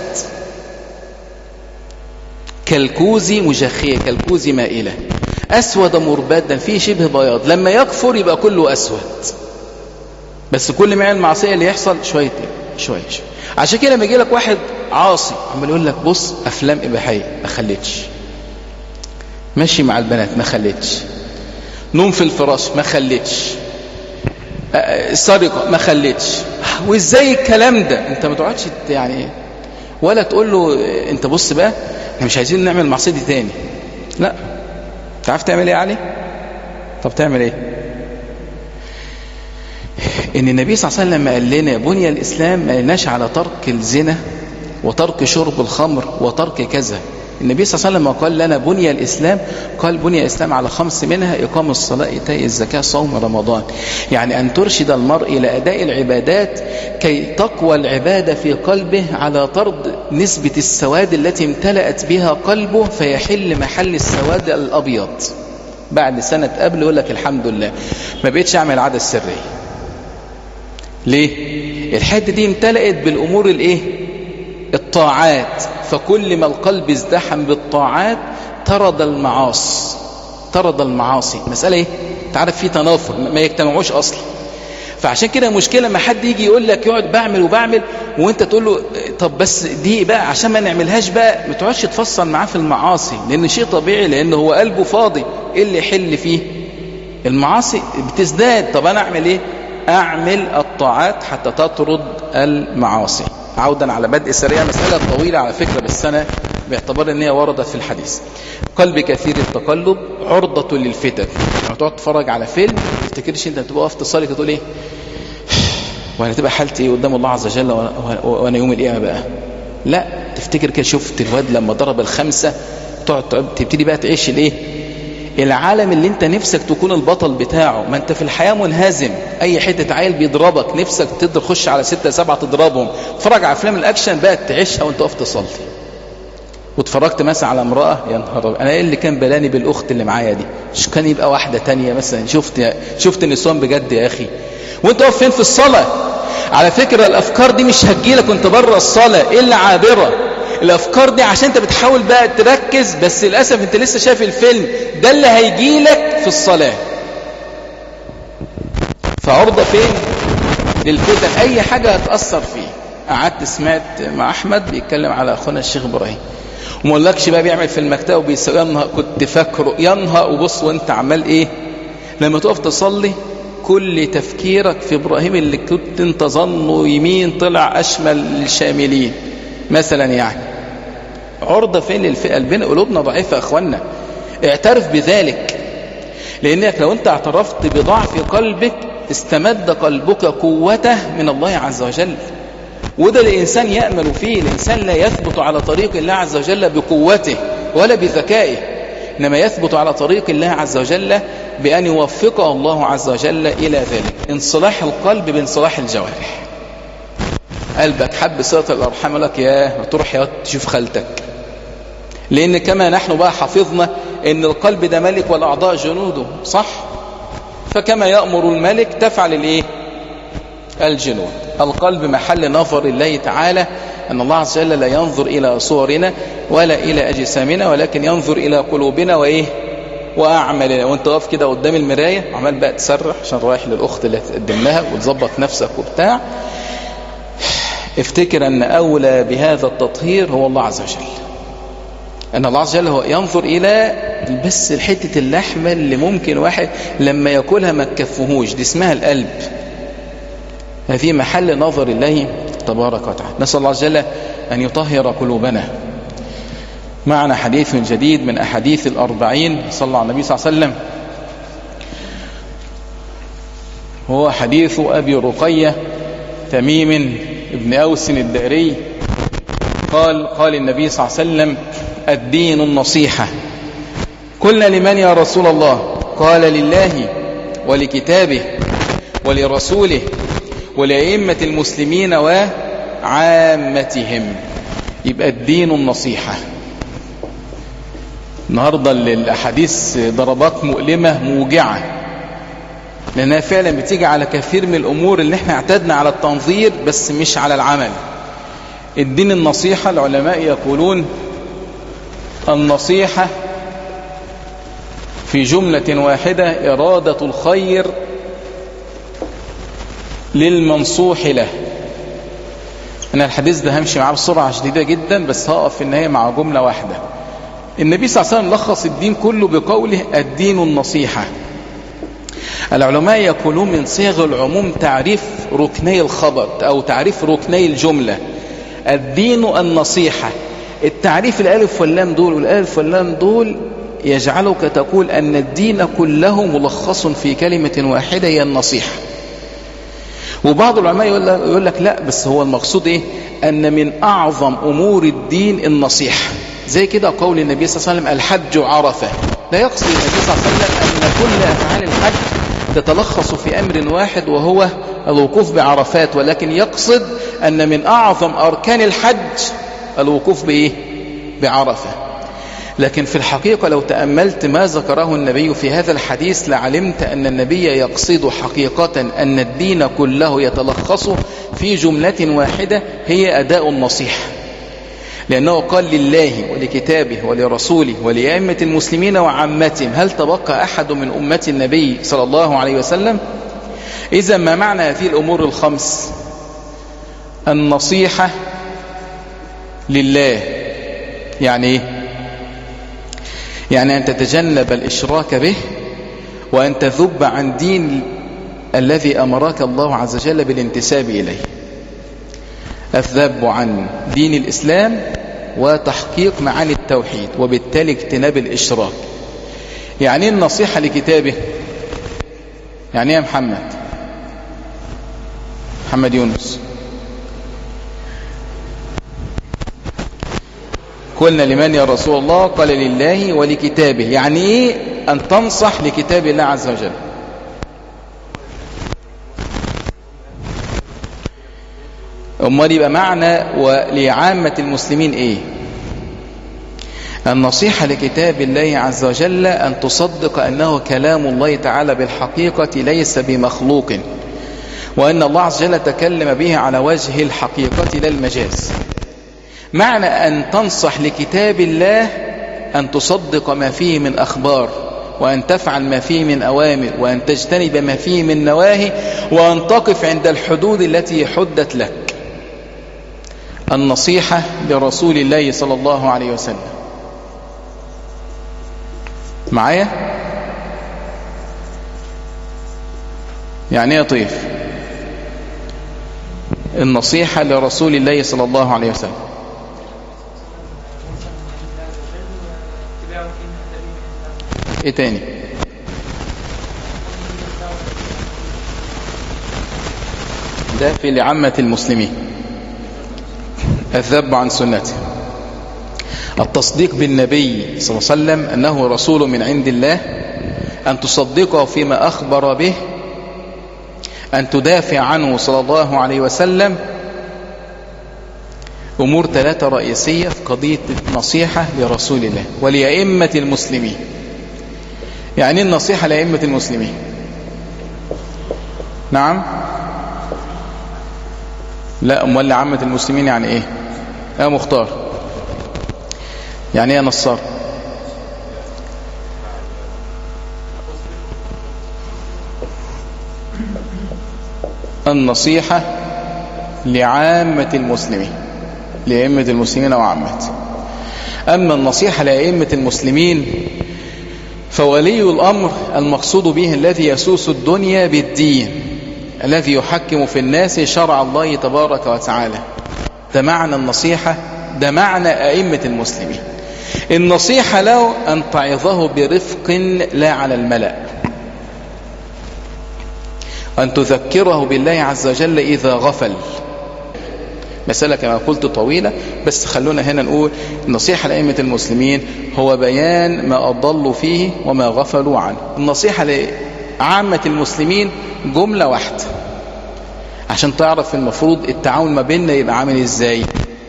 كالكوز مجخيه كالكوز مائله اسود مربدا فيه شبه بياض لما يكفر يبقى كله اسود بس كل ما يعمل معصيه اللي يحصل شويه ايه شويه شويه عشان كده لما يجي لك واحد عاصي عمال يقول لك بص افلام اباحيه ما خليتش ماشي مع البنات ما خليتش نوم في الفراش ما خليتش سرقه ما خليتش وازاي الكلام ده انت ما تقعدش يعني ولا تقول له انت بص بقى احنا مش عايزين نعمل المعصيه دي تاني لا تعرف تعمل ايه يا علي طب تعمل ايه ان النبي صلى الله عليه وسلم قال لنا بني الاسلام ما قالناش على ترك الزنا وترك شرب الخمر وترك كذا النبي صلى الله عليه وسلم قال لنا بني الإسلام قال بني الإسلام على خمس منها إقام الصلاة إيتاء الزكاة صوم رمضان يعني أن ترشد المرء إلى أداء العبادات كي تقوى العبادة في قلبه على طرد نسبة السواد التي امتلأت بها قلبه فيحل محل السواد الأبيض بعد سنة قبل يقول لك الحمد لله ما بقتش أعمل العادة السرية ليه الحته دي امتلأت بالامور الايه الطاعات فكل ما القلب ازدحم بالطاعات طرد المعاصي طرد المعاصي مسألة ايه تعرف في تنافر ما يجتمعوش اصلا فعشان كده مشكلة ما حد يجي يقول لك يقعد بعمل وبعمل وانت تقول له طب بس دي بقى عشان ما نعملهاش بقى ما تقعدش تفصل معاه في المعاصي لان شيء طبيعي لان هو قلبه فاضي ايه اللي يحل فيه المعاصي بتزداد طب انا اعمل ايه اعمل الطاعات حتى تطرد المعاصي عودا على بدء سريع مسألة طويلة على فكرة بس أنا باعتبار ان هي وردت في الحديث قلب كثير التقلب عرضة للفتن لما تقعد تتفرج على فيلم ما تفتكرش انت بتبقى واقف تصلي تقول ايه وانا تبقى حالتي ايه قدام الله عز وجل وانا يوم القيامه بقى لا تفتكر كده شفت الواد لما ضرب الخمسه تقعد تبتدي بقى تعيش الايه العالم اللي انت نفسك تكون البطل بتاعه ما انت في الحياة منهزم اي حتة عيل بيضربك نفسك تقدر تخش على ستة سبعة تضربهم اتفرج على افلام الاكشن بقى تعيشها وانت وقف تصلي واتفرجت مثلا على امرأة يا نهار انا ايه اللي كان بلاني بالاخت اللي معايا دي مش كان يبقى واحدة تانية مثلا شفت شفت النسوان بجد يا اخي وانت واقف فين في الصلاة على فكرة الافكار دي مش هتجيلك وانت بره الصلاة الا عابرة الافكار دي عشان انت بتحاول بقى تركز بس للاسف انت لسه شايف الفيلم ده اللي هيجي لك في الصلاه فعرضه فين للفتن اي حاجه هتاثر فيه قعدت سمعت مع احمد بيتكلم على اخونا الشيخ ابراهيم وما اقولكش بقى بيعمل في المكتبه وبيسوي ينهى كنت فاكره ينهى وبص وانت عمال ايه لما تقف تصلي كل تفكيرك في ابراهيم اللي كنت انت ظنه يمين طلع اشمل الشاملين مثلا يعني عرضة فين للفئة قلبنا قلوبنا ضعيفة يا اخوانا اعترف بذلك لانك لو انت اعترفت بضعف قلبك استمد قلبك قوته من الله عز وجل وده الانسان يأمل فيه الانسان لا يثبت على طريق الله عز وجل بقوته ولا بذكائه انما يثبت على طريق الله عز وجل بأن يوفقه الله عز وجل إلى ذلك انصلاح القلب بانصلاح الجوارح قلبك حب صلة الأرحام يقول لك يا تروح يا تشوف خالتك لأن كما نحن بقى حفظنا أن القلب ده ملك والأعضاء جنوده صح فكما يأمر الملك تفعل الايه الجنود القلب محل نظر الله تعالى أن الله عز وجل لا ينظر إلى صورنا ولا إلى أجسامنا ولكن ينظر إلى قلوبنا وإيه وأعمالنا وانت واقف كده قدام المراية عمال بقى تسرح عشان رايح للأخت اللي هتقدم لها وتظبط نفسك وبتاع افتكر أن أولى بهذا التطهير هو الله عز وجل أن الله عز وجل هو ينظر إلى بس حتة اللحمة اللي ممكن واحد لما يأكلها ما تكفهوش دي اسمها القلب هذه محل نظر الله تبارك وتعالى نسأل الله عز وجل أن يطهر قلوبنا معنا حديث جديد من أحاديث الأربعين صلى على النبي صلى الله عليه وسلم هو حديث أبي رقية تميم ابن أوس الدائري قال قال النبي صلى الله عليه وسلم الدين النصيحة قلنا لمن يا رسول الله قال لله ولكتابه ولرسوله ولأئمة المسلمين وعامتهم يبقى الدين النصيحة النهاردة الأحاديث ضربات مؤلمة موجعة لأنها فعلا بتيجي على كثير من الأمور اللي احنا اعتدنا على التنظير بس مش على العمل الدين النصيحة العلماء يقولون النصيحة في جملة واحدة إرادة الخير للمنصوح له أنا الحديث ده همشي معاه بسرعة شديدة جدا بس هقف في النهاية مع جملة واحدة النبي صلى الله عليه وسلم لخص الدين كله بقوله الدين النصيحة العلماء يقولون من صيغ العموم تعريف ركني الخبر أو تعريف ركني الجملة الدين النصيحة التعريف الألف واللام دول والألف واللام دول يجعلك تقول أن الدين كله ملخص في كلمة واحدة هي النصيحة وبعض العلماء يقول لك لا بس هو المقصود إيه أن من أعظم أمور الدين النصيحة زي كده قول النبي صلى الله عليه وسلم الحج عرفة لا يقصد النبي صلى الله عليه وسلم أن كل أفعال الحج تتلخص في أمر واحد وهو الوقوف بعرفات ولكن يقصد أن من أعظم أركان الحج الوقوف بإيه؟ بعرفة لكن في الحقيقة لو تأملت ما ذكره النبي في هذا الحديث لعلمت أن النبي يقصد حقيقة أن الدين كله يتلخص في جملة واحدة هي أداء النصيحة لأنه قال لله ولكتابه ولرسوله ولأئمة المسلمين وعامتهم هل تبقى أحد من أمة النبي صلى الله عليه وسلم إذا ما معنى هذه الأمور الخمس النصيحة لله يعني إيه يعني أن تتجنب الإشراك به وأن تذب عن دين الذي أمرك الله عز وجل بالانتساب إليه الذب عن دين الإسلام وتحقيق معاني التوحيد وبالتالي اجتناب الإشراك يعني ايه النصيحة لكتابه يعني ايه يا محمد محمد يونس قلنا لمن يا رسول الله قال لله ولكتابه يعني ايه ان تنصح لكتاب الله عز وجل امال يبقى معنى ولعامة المسلمين ايه النصيحة لكتاب الله عز وجل أن تصدق أنه كلام الله تعالى بالحقيقة ليس بمخلوق وأن الله عز وجل تكلم به على وجه الحقيقة لا المجاز معنى أن تنصح لكتاب الله أن تصدق ما فيه من أخبار وأن تفعل ما فيه من أوامر وأن تجتنب ما فيه من نواهي وأن تقف عند الحدود التي حدت لك النصيحة لرسول الله صلى الله عليه وسلم معايا يعني ايه طيف النصيحة لرسول الله صلى الله عليه وسلم ايه تاني ده في لعامة المسلمين الذب عن سنته التصديق بالنبي صلى الله عليه وسلم أنه رسول من عند الله أن تصدقه فيما أخبر به أن تدافع عنه صلى الله عليه وسلم أمور ثلاثة رئيسية في قضية النصيحة لرسول الله ولأئمة المسلمين يعني النصيحة لأئمة المسلمين نعم لا أموال لعامة المسلمين يعني إيه يا مختار يعني ايه نصار النصيحة لعامة المسلمين لأئمة المسلمين وعامة أما النصيحة لأئمة المسلمين فولي الأمر المقصود به الذي يسوس الدنيا بالدين الذي يحكم في الناس شرع الله تبارك وتعالى ده معنى النصيحة ده معنى أئمة المسلمين النصيحة له أن تعظه برفق لا على الملأ أن تذكره بالله عز وجل إذا غفل مسألة كما قلت طويلة بس خلونا هنا نقول النصيحة لأئمة المسلمين هو بيان ما أضلوا فيه وما غفلوا عنه النصيحة لعامة المسلمين جملة واحدة عشان تعرف المفروض التعاون ما بيننا يبقى عامل ازاي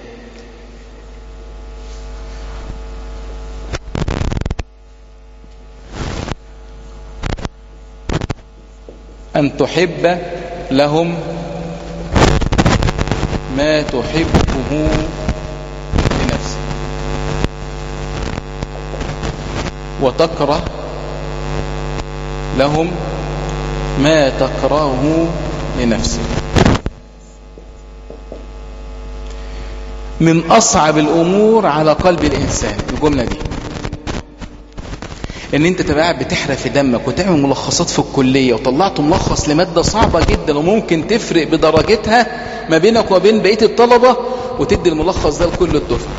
أن تحب لهم ما تحبه لنفسك وتكره لهم ما تكرهه لنفسك من أصعب الأمور على قلب الإنسان الجملة دي ان انت تبقى قاعد بتحرق في دمك وتعمل ملخصات في الكلية وطلعت ملخص لمادة صعبة جدا وممكن تفرق بدرجتها ما بينك وبين بقية الطلبة وتدي الملخص ده لكل الدفعة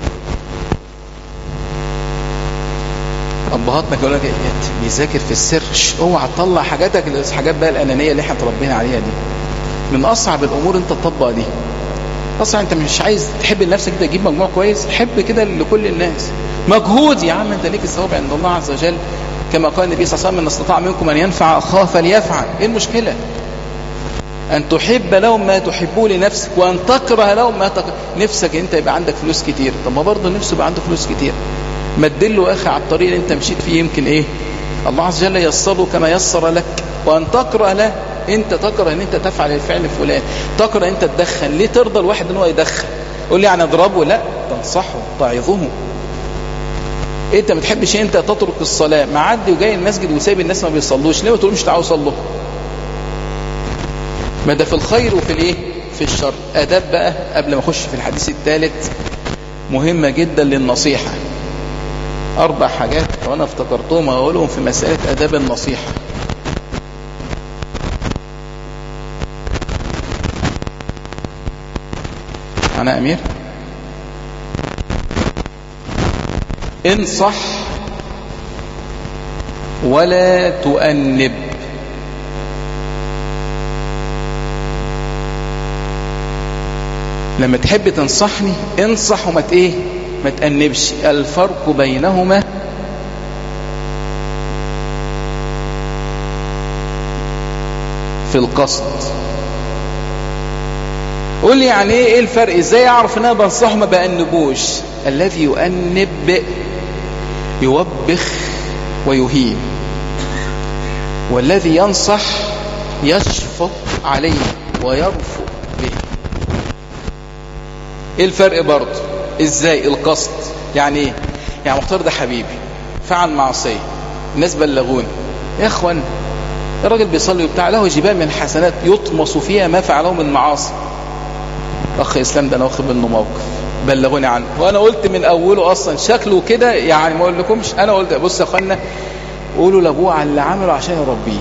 ابهاتنا كانوا لك بيذاكر في السر اوعى تطلع حاجاتك الحاجات بقى الانانيه اللي احنا اتربينا عليها دي من اصعب الامور انت تطبق دي اصلا انت مش عايز تحب لنفسك كده تجيب مجموع كويس حب كده لكل الناس مجهود يا عم انت ليك الثواب عند الله عز وجل كما قال النبي صلى الله عليه وسلم ان استطاع منكم ان ينفع اخاه فليفعل ايه المشكله ان تحب لهم ما تحبه لنفسك وان تكره لهم ما تكره نفسك انت يبقى عندك فلوس كتير طب ما برضه نفسه يبقى عنده فلوس كتير ما تدله اخي على الطريق اللي انت مشيت فيه يمكن ايه الله عز وجل يسره كما يسر لك وان تكره له انت تكره ان انت تفعل الفعل الفلاني تكره انت تدخن ليه ترضى الواحد ان هو يدخن قول لي يعني اضربه لا تنصحه تعظه انت ما بتحبش انت تترك الصلاه معدي وجاي المسجد وسايب الناس ما بيصلوش ليه ما تقولش تعالوا صلوا ما ده في الخير وفي الايه في الشر اداب بقى قبل ما اخش في الحديث الثالث مهمه جدا للنصيحه اربع حاجات وانا افتكرتهم هقولهم في مساله اداب النصيحه انا امير انصح ولا تؤنب لما تحب تنصحني انصح وما ايه ما تأنبش الفرق بينهما في القصد قول لي يعني ايه ايه الفرق ازاي اعرف ان انا بنصحه ما بأنبوش الذي يؤنب يوبخ ويهين والذي ينصح يشفق عليه ويرفق به ايه الفرق برضه ازاي القصد يعني ايه يعني مختار ده حبيبي فعل معصيه الناس بلغوني يا اخوان الراجل بيصلي وبتاع له جبال من الحسنات يطمس فيها ما فعله من معاصي اخ اسلام ده انا واخد منه موقف بلغوني عنه وانا قلت من اوله اصلا شكله كده يعني ما اقول لكمش انا قلت بص يا اخوانا قولوا لابوه على اللي عمله عشان يربيه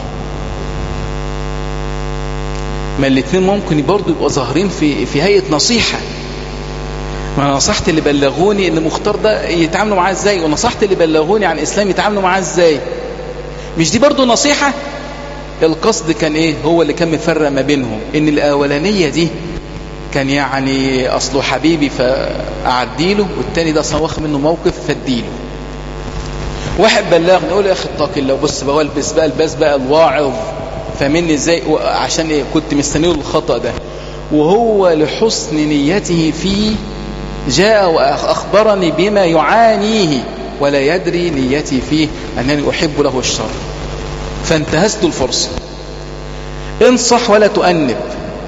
ما الاثنين ممكن برضه يبقوا ظاهرين في في هيئه نصيحه ما انا نصحت اللي بلغوني ان مختار ده يتعاملوا معاه ازاي ونصحت اللي بلغوني عن اسلام يتعاملوا معاه ازاي مش دي برضه نصيحه القصد كان ايه هو اللي كان مفرق ما بينهم ان الاولانيه دي كان يعني اصله حبيبي فاعديله والتاني ده اصلا واخد منه موقف فاديله واحد بلغني يقول يا اخي اتق الله بص بقى البس بقى الباس بقى الواعظ فاهمني ازاي عشان ايه كنت مستنيه الخطا ده وهو لحسن نيته فيه جاء واخبرني بما يعانيه ولا يدري نيتي فيه انني احب له الشر فانتهزت الفرصه انصح ولا تؤنب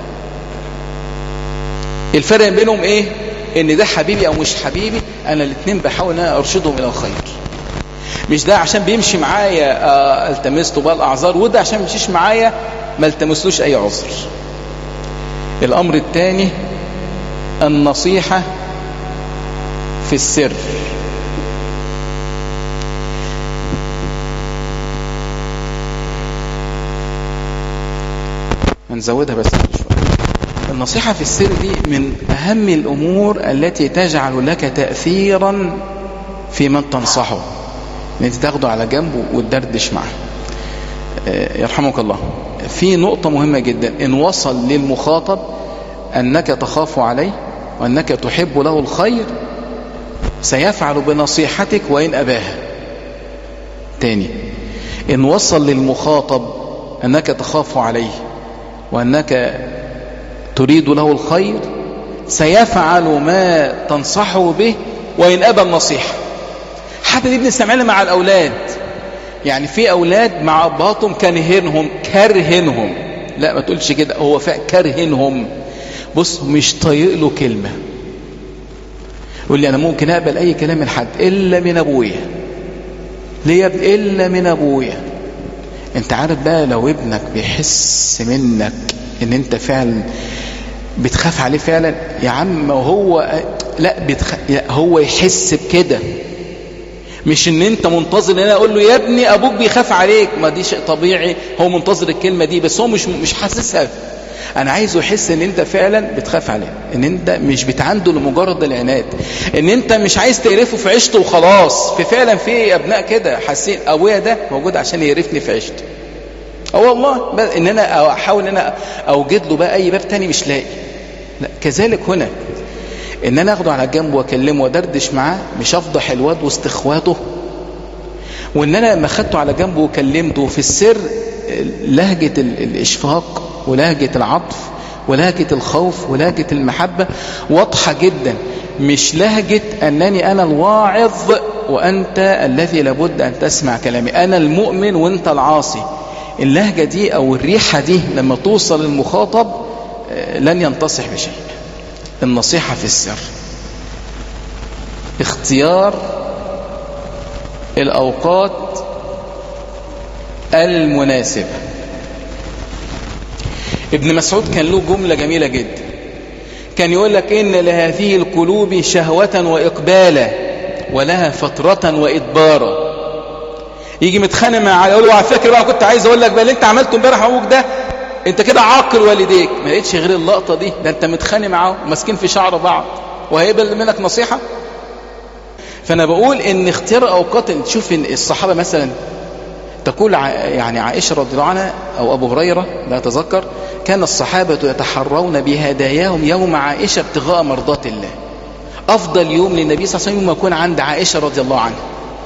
الفرق بينهم ايه ان ده حبيبي او مش حبيبي انا الاثنين بحاول ان انا ارشدهم الى الخير مش ده عشان بيمشي معايا آه التمسته بقى الاعذار وده عشان بيمشيش معايا ما التمسلوش اي عذر الامر الثاني النصيحه في السر هنزودها بس شويه النصيحة في السر دي من أهم الأمور التي تجعل لك تأثيرا في من تنصحه ان انت تاخده على جنب وتدردش معه يرحمك الله في نقطة مهمة جدا إن وصل للمخاطب أنك تخاف عليه وأنك تحب له الخير سيفعل بنصيحتك وإن أباها تاني إن وصل للمخاطب أنك تخاف عليه وأنك تريد له الخير سيفعل ما تنصحه به وإن أبى النصيحة حتى دي بنستعملها مع الأولاد يعني في أولاد مع أبهاتهم كارهينهم كارهينهم لا ما تقولش كده هو فعلا كارهينهم بص مش طايق له كلمة يقول لي أنا ممكن أقبل أي كلام من حد إلا من أبويا ليه يا ابن إلا من أبويا أنت عارف بقى لو ابنك بيحس منك ان انت فعلا بتخاف عليه فعلا يا عم هو لا بتخ... هو يحس بكده مش ان انت منتظر ان انا اقول له يا ابني ابوك بيخاف عليك ما دي شيء طبيعي هو منتظر الكلمه دي بس هو مش مش حاسسها انا عايزه يحس ان انت فعلا بتخاف عليه ان انت مش بتعنده لمجرد العناد ان انت مش عايز تقرفه في عيشته وخلاص في فعلا في ابناء كده حاسين ابويا ده موجود عشان يقرفني في عيشتي اه والله ان انا احاول ان انا اوجد له بقى اي باب تاني مش لاقي لا كذلك هنا ان انا اخده على جنب واكلمه ودردش معاه مش افضح الواد وسط اخواته وان انا لما اخدته على جنب وكلمته في السر لهجة الاشفاق ولهجة العطف ولهجة الخوف ولهجة المحبة واضحة جدا مش لهجة أنني أنا الواعظ وأنت الذي لابد أن تسمع كلامي أنا المؤمن وأنت العاصي اللهجة دي أو الريحة دي لما توصل للمخاطب لن ينتصح بشيء النصيحة في السر اختيار الأوقات المناسبة ابن مسعود كان له جملة جميلة جدا كان يقول لك إن لهذه القلوب شهوة وإقبالا ولها فترة وإدبارا يجي متخانق مع يقول له على فكره بقى كنت عايز اقول لك بقى اللي انت عملته امبارح ابوك ده انت كده عاقل والديك ما لقيتش غير اللقطه دي ده انت متخانق معاه وماسكين في شعر بعض وهيقبل منك نصيحه فانا بقول ان اختيار اوقات تشوف ان الصحابه مثلا تقول يعني عائشه رضي الله عنها او ابو هريره لا اتذكر كان الصحابه يتحرون بهداياهم يوم عائشه ابتغاء مرضات الله افضل يوم للنبي صلى الله عليه وسلم يوم يكون عند عائشه رضي الله عنها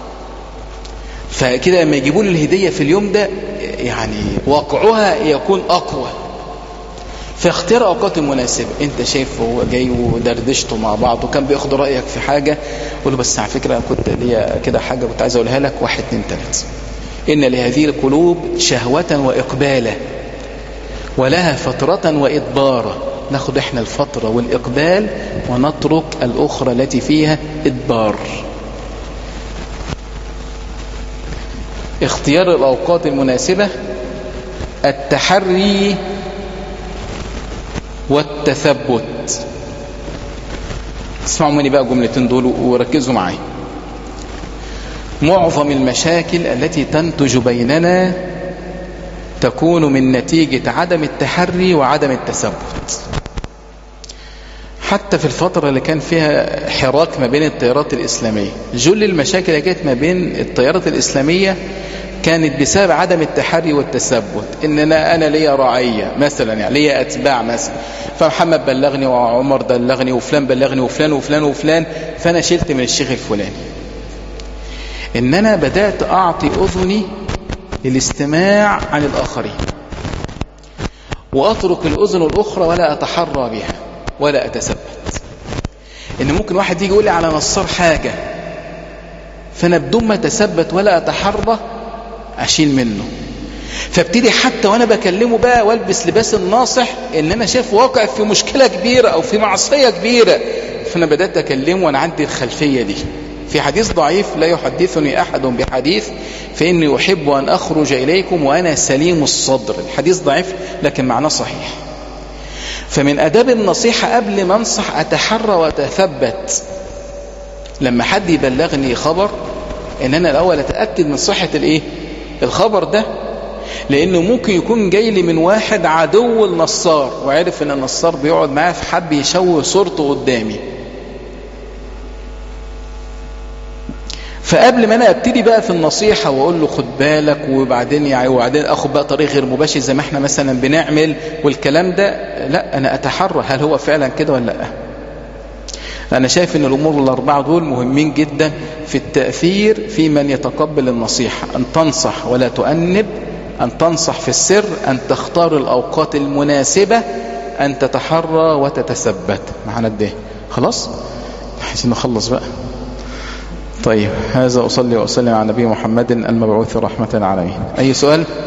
فكده لما يجيبوا له الهديه في اليوم ده يعني واقعها يكون اقوى فاختار اوقات مناسبه انت شايف هو جاي ودردشتوا مع بعض وكان بياخد رايك في حاجه قول له بس على فكره انا كنت ليا كده حاجه كنت عايز اقولها لك واحد اتنين تلاته ان لهذه القلوب شهوه واقبالا ولها فتره وادبارا ناخد احنا الفتره والاقبال ونترك الاخرى التي فيها ادبار اختيار الأوقات المناسبة التحري والتثبت اسمعوا مني بقى جملتين دول وركزوا معي معظم المشاكل التي تنتج بيننا تكون من نتيجة عدم التحري وعدم التثبت حتى في الفترة اللي كان فيها حراك ما بين التيارات الإسلامية جل المشاكل اللي كانت ما بين التيارات الإسلامية كانت بسبب عدم التحري والتثبت ان انا انا ليا رعيه مثلا يعني ليا اتباع مثلا فمحمد بلغني وعمر بلغني وفلان بلغني وفلان وفلان وفلان فانا شلت من الشيخ الفلاني ان انا بدات اعطي اذني للاستماع عن الاخرين واترك الاذن الاخرى ولا اتحرى بها ولا اتثبت ان ممكن واحد يجي يقول لي على نصار حاجه فانا بدون ما اتثبت ولا اتحرى اشيل منه فابتدي حتى وانا بكلمه بقى والبس لباس الناصح ان انا شايف واقع في مشكله كبيره او في معصيه كبيره فانا بدات اكلمه وانا عندي الخلفيه دي في حديث ضعيف لا يحدثني احد بحديث فاني احب ان اخرج اليكم وانا سليم الصدر الحديث ضعيف لكن معناه صحيح فمن اداب النصيحه قبل ما انصح اتحرى واتثبت لما حد يبلغني خبر ان انا الاول اتاكد من صحه الايه الخبر ده لانه ممكن يكون جاي لي من واحد عدو النصار وعرف ان النصار بيقعد معاه فحب يشوه صورته قدامي فقبل ما انا ابتدي بقى في النصيحه واقول له خد بالك وبعدين يعني وبعدين اخد بقى طريق غير مباشر زي ما احنا مثلا بنعمل والكلام ده لا انا اتحرى هل هو فعلا كده ولا لا أنا شايف أن الأمور الأربعة دول مهمين جدا في التأثير في من يتقبل النصيحة أن تنصح ولا تؤنب أن تنصح في السر أن تختار الأوقات المناسبة أن تتحرى وتتثبت معنا ده خلاص عايزين نخلص بقى طيب هذا أصلي وأسلم على نبي محمد المبعوث رحمة العالمين أي سؤال